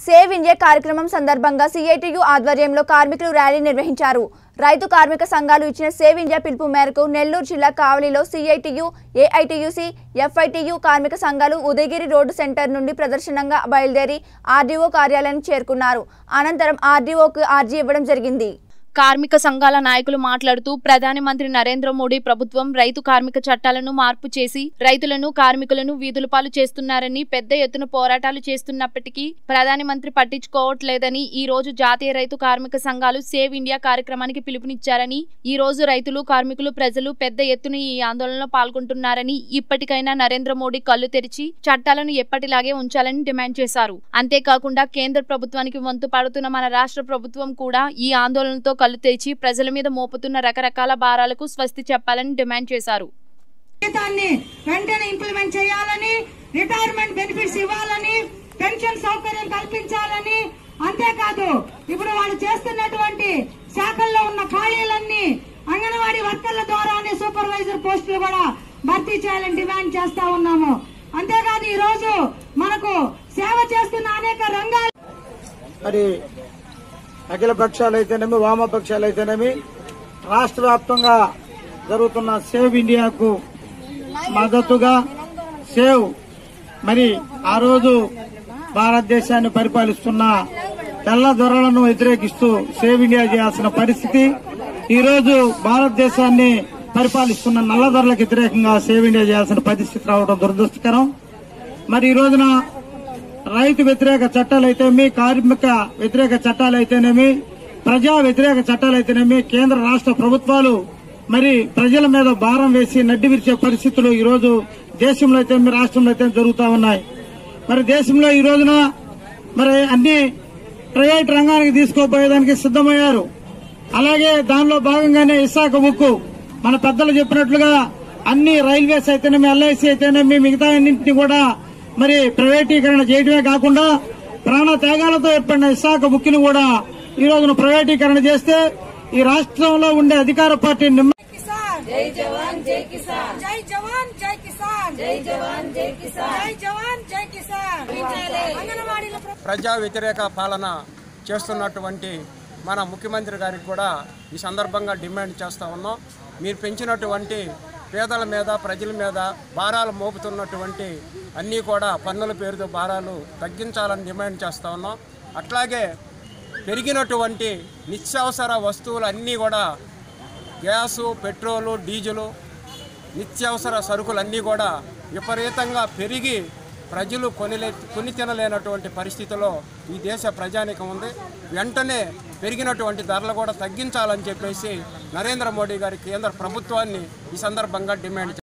save India కార్యక్రమం సందర్భంగా CITU ఆధ్వర్యంలో కార్మికులు ర్యాలీ నిర్వహించారు రైతు కార్మిక సంఘాలు ఇచ్చిన సేవ్ ఇండియా పిలుపు మేరకు నెల్లూరు జిల్లా కావలిలో సిఐటియు ఏఐటియుసి ఎఫ్ఐటియు కార్మిక సంఘాలు ఉదయగిరి రోడ్డు సెంటర్ నుండి ప్రదర్శనంగా బయలుదేరి ఆర్డీఓ కార్యాలయానికి చేరుకున్నారు అనంతరం ఆర్డీఓకు ఆర్జీ ఇవ్వడం జరిగింది కార్మిక సంఘాల నాయకులు మాట్లాడుతూ ప్రధాని మంత్రి నరేంద్ర మోడీ ప్రభుత్వం రైతు కార్మిక చట్టాలను మార్పు చేసి రైతులను కార్మికులను వీధుల పాలు చేస్తున్నారని పెద్ద ఎత్తున పోరాటాలు చేస్తున్నప్పటికీ ప్రధాని మంత్రి పట్టించుకోవట్లేదని ఈ రోజు జాతీయ రైతు కార్మిక సంఘాలు సేవ్ ఇండియా కార్యక్రమానికి పిలుపునిచ్చారని ఈ రోజు రైతులు కార్మికులు ప్రజలు పెద్ద ఎత్తున ఈ ఆందోళనలో పాల్గొంటున్నారని ఇప్పటికైనా నరేంద్ర మోడీ కళ్ళు తెరిచి చట్టాలను ఎప్పటిలాగే ఉంచాలని డిమాండ్ చేశారు అంతేకాకుండా కేంద్ర ప్రభుత్వానికి వంతు పడుతున్న మన రాష్ట్ర ప్రభుత్వం కూడా ఈ ఆందోళనతో కళ్ళు తెరిచి ప్రజల మీద మోపుతున్న రకరకాల భారాలకు స్వస్తి చెప్పాలని డిమాండ్ చేశారు జీతాన్ని వెంటనే ఇంప్లిమెంట్ చేయాలని రిటైర్మెంట్ బెనిఫిట్స్ ఇవ్వాలని పెన్షన్ సౌకర్యం కల్పించాలని అంతేకాదు ఇప్పుడు వాళ్ళు చేస్తున్నటువంటి శాఖల్లో ఉన్న ఖాళీలన్నీ అంగన్వాడీ వర్కర్ల ద్వారానే సూపర్వైజర్ పోస్టులు కూడా భర్తీ చేయాలని డిమాండ్ చేస్తా ఉన్నాము అంతేకాదు ఈ రోజు మనకు సేవ చేస్తున్న అనేక రంగాలు మరి అఖిల పక్షాలు అయితేనేమి వామపక్షాలు అయితేనేమి రాష్ట్ర వ్యాప్తంగా జరుగుతున్న సేవ్ ఇండియాకు మద్దతుగా సేవ్ మరి ఆ రోజు భారతదేశాన్ని పరిపాలిస్తున్న తెల్ల దొరలను వ్యతిరేకిస్తూ సేవ్ ఇండియా చేయాల్సిన పరిస్థితి ఈ రోజు భారతదేశాన్ని పరిపాలిస్తున్న నల్ల దొరలకు వ్యతిరేకంగా సేవ్ ఇండియా చేయాల్సిన పరిస్థితి రావడం దురదృష్టకరం మరి ఈ రోజున రైతు వ్యతిరేక చట్టాలైతేనేమి కార్మిక వ్యతిరేక చట్టాలైతేనేమి ప్రజా వ్యతిరేక చట్టాలైతేనేమి కేంద్ర రాష్ట్ర ప్రభుత్వాలు మరి ప్రజల మీద భారం వేసి నడ్డి విరిచే పరిస్థితులు ఈ రోజు దేశంలో అయితే రాష్ట్రంలో అయితే జరుగుతా ఉన్నాయి మరి దేశంలో ఈ రోజున మరి అన్ని ప్రైవేట్ రంగానికి తీసుకోపోయేదానికి సిద్దమయ్యారు అలాగే దానిలో భాగంగానే విశాఖ ఉక్కు మన పెద్దలు చెప్పినట్లుగా అన్ని రైల్వేస్ అయితేనేమి ఎల్ఐసి అయితేనేమి మిగతా అన్నింటినీ కూడా మరి ప్రైవేటీకరణ చేయడమే కాకుండా ప్రాణ త్యాగాలతో ఏర్పడిన విశాఖ ఉక్కిని కూడా ఈ రోజున ప్రైవేటీకరణ చేస్తే ఈ రాష్ట్రంలో ఉండే అధికార పార్టీ నిమ్మ కిసాన్ జై జవాన్ జై కిసాన్ జై జవాన్ జై కిసాన్ జై జవాన్ జై కిసాన్ జై జవాన్ జై కిసాన్ అంగన్వాడీల ప్రజా వ్యతిరేక పాలన చేస్తున్నటువంటి మన ముఖ్యమంత్రి గారికి కూడా ఈ సందర్భంగా డిమాండ్ చేస్తా ఉన్నాం మీరు పెంచినటువంటి పేదల మీద ప్రజల మీద భారాలు మోపుతున్నటువంటి అన్నీ కూడా పన్నుల పేరుతో భారాలు తగ్గించాలని డిమాండ్ చేస్తా ఉన్నాం అట్లాగే పెరిగినటువంటి నిత్యావసర వస్తువులు అన్నీ కూడా గ్యాసు పెట్రోలు డీజిలు నిత్యావసర సరుకులన్నీ కూడా విపరీతంగా పెరిగి ప్రజలు కొనిలే కొని తినలేనటువంటి పరిస్థితిలో ఈ దేశ ప్రజానికం ఉంది వెంటనే పెరిగినటువంటి ధరలు కూడా తగ్గించాలని చెప్పేసి నరేంద్ర మోడీ గారి కేంద్ర ప్రభుత్వాన్ని ఈ సందర్భంగా డిమాండ్